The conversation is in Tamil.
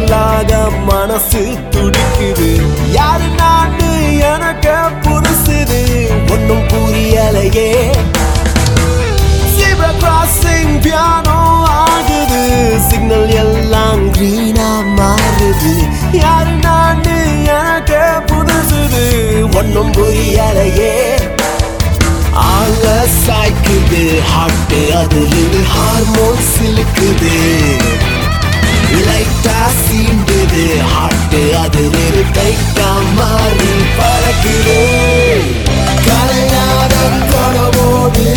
சொல்லாத மனசு துடிக்குது யாரு நான்னு எனக்கு புதுசுது ஒன்னும் புரியலையே Zebra crossing piano ஆகுது சிக்னல் எல்லாம் green-ஆ மாறுது யாரு நான்னு எனக்கு புதுசுது ஒன்னும் புரியலையே ஆள சாய்க்குது ஹாட்டு அதில் ஹார்மோன் சிலுக்குது லைட்டா சீண்டுது ஹாட்டு அதில் டைட்டா மாறி பறக்குது கலையாத கனவோடு